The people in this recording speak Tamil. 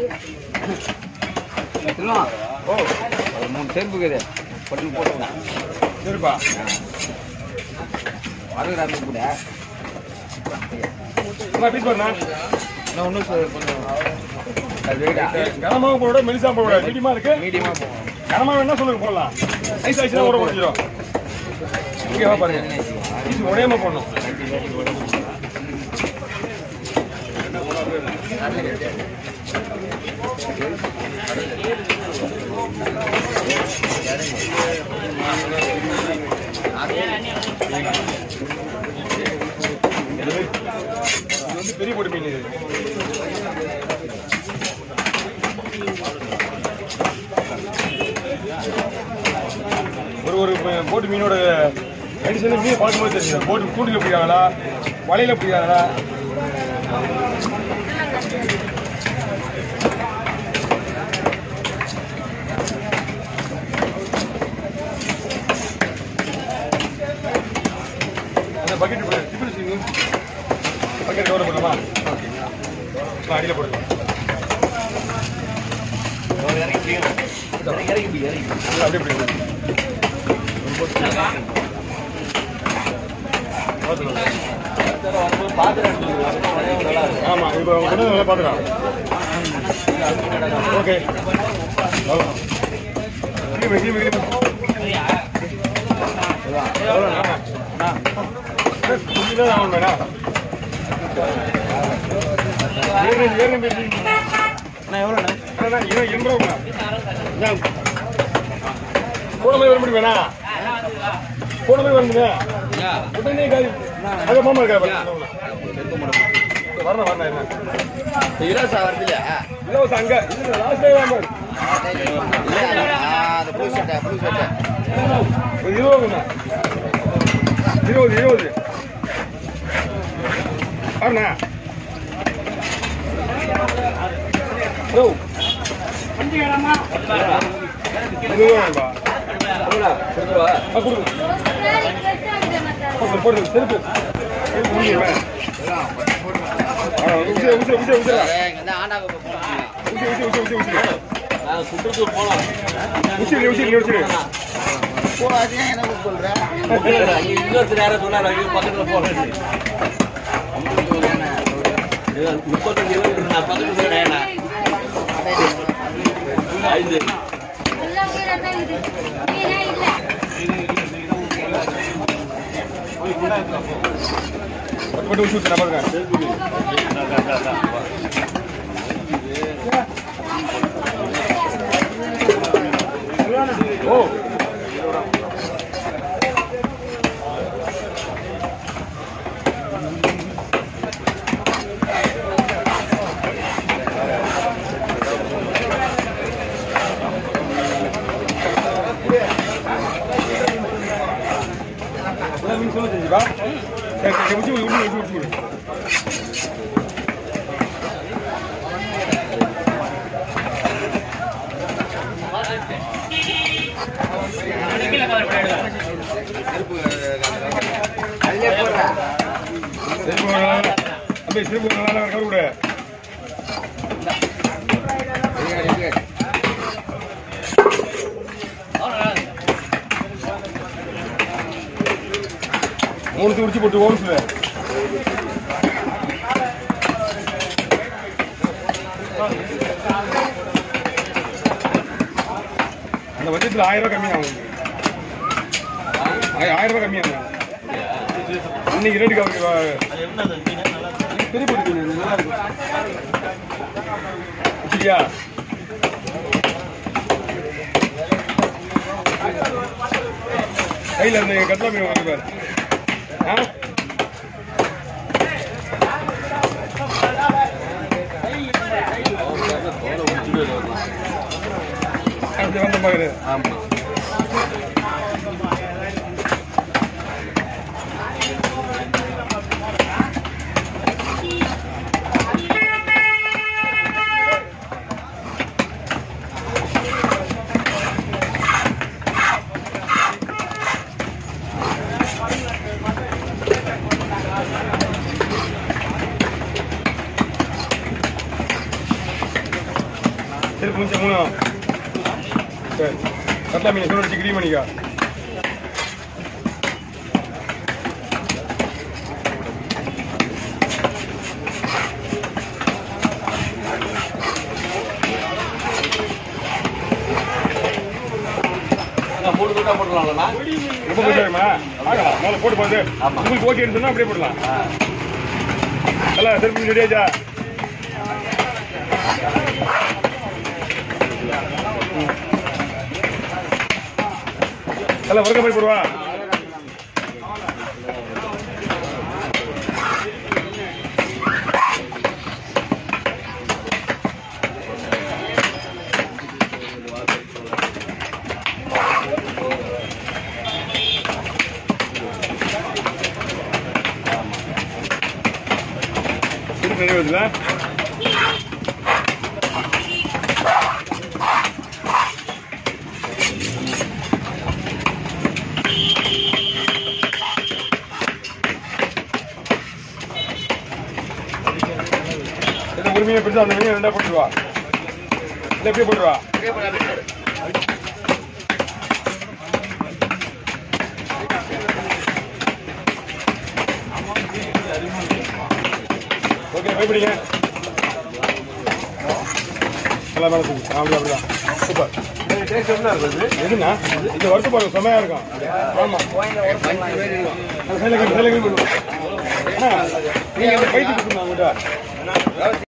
சொல்லுவான் ஓ ஒரு மூணு செருப்பு இருக்குது பட்டு போட்டுக்கலாம் சரிப்பா அறுபது கூட என்ன பீஸ் பண்ணா இன்னும் ஒன்றும் கொஞ்சம் அது வெயிட்டா கனமாவும் போட மெலிசா போட மீடியமா இருக்கு மீடியமாக போகும் கனமா வேணா சொல்லுங்க போடலாம் ஐஸ் ஐஸ் ஊற போட்டுக்கிறோம் இங்கே வா பாருங்க பீஸ் உடையாம போடணும் இது வந்து பெரிய பொடி மீன் இது ஒரு ஒரு ப- போட்டு மீனோட கண்டிஷன் மீன் பார்க்கும்போது தெரியும் போட்டு கூட்டில் பிடிக்காங்களா வலையில பிடிக்காங்களா அந்த பக்கெட் டிபிள் சீனு பக்கெட் கவர் பண்ணலாமா ஓகே அடியில் போடுங்க அப்படியே பிடிங்க ஆமா இப்போ உடனே நல்லா பார்த்துக்கலாம் ஓகே கிளீன் கிளீன் கிளீன் கொஞ்சம் ஆகும் வேணா ஏறு ஏறு பேசி அண்ணா எவ்வளோண்ணா அண்ணா இவன் எண்பது ரூபா போன மாதிரி வர முடியும் வேணா போன மாதிரி வரணுங்க உடனே காலி அங்கே மாமா இருக்கா வரணும் வரணும் என்ன இலவசம் வருது இல்லையா இலவச அங்க இது லாஸ்ட் டே தான் பாரு. அந்த புது சட்டை புது சட்டை ஒரு இருபதுண்ணா இருபது இருபது வரண்ணா ஹலோ இருபதுவாப்பா ஆ கொடுங்க போடு, போடு செருப்பு செருப்பு முடியுமே ஆ உசி உசி உசி உசி உசி உசி உசி உசி உசி உசி உசி உசி எனக்கு சொல்றேன் இன்னொருத்தர் யாரோ சொன்னாரு ஐயோ, பக்கத்துல போறேன்னு இது முப்பத்தஞ்சு கிலோமீட்டர் நான் பக்கத்துல போறேன் ஐந்து போட்டு உசி ஊத்து நான் பாருங்க ஓ எல்லாம் மீன் சொல்ல செஞ்சுப்பா சரி சரி உச்சி உச்சி உச்சி உச்சி அதுலேயே போடுறா செருப்பு நல்லா அப்படியே செருப்பு நல்லா கவர் கூட மூணு உடிச்சு போட்டு ஓடு சொல்லு அந்த பட்ஜெட்டில் ஆயிரம் ரூபாய் கம்மியாகும் ஆய- ஆயிரம் ரூபாய் கம்மியாகும் இன்னைக்கு ரேட்டு கம்மி பெரிய பொடி மீன் நல்லா இருக்கும் வச்சுக்கியா கையில் அந்த கட்லா மீன் வாங்கி பாரு ஆ அப்படி வந்த மாதிரி ஆமா திருப்பி முடிச்ச மூணு சரி கட்டா மீன் சொல்லி வச்சு கிளீன் பண்ணிக்கோ அண்ணா, மூணு துண்டா போட்டுருவாங்களா ரொம்ப கொஞ்சமா ஆகலாம் முதல்ல போட்டு பாரு ஆமா. உங்களுக்கு ஓகேன்னு சொன்னா அப்படியே போடலாம் நல்லா திருப்பி ரெடியாச்சா நல்லா வறுக்க மாதிரி போடுவா திருப்பி நிறைய வருதுல இந்த ஒரு மீனை பிடிச்சா அந்த மீனை ரெண்டா போட்டுருவா இல்லை எப்படியே போட்டுருவா ஓகே பயப்படிங்க நல்லா மேலே தூக்கு அப்படி அப்படிதான் சூப்பர் டேஸ்ட் என்ன இருக்குது எதுண்ணா இது வறுத்து பாருங்க செம்மையா இருக்கும் ஆமா அது சைடில் சைடில் அண்ணா நீங்க அந்த பைத்து கொடுத்துருந்தா உங்கள்கிட்ட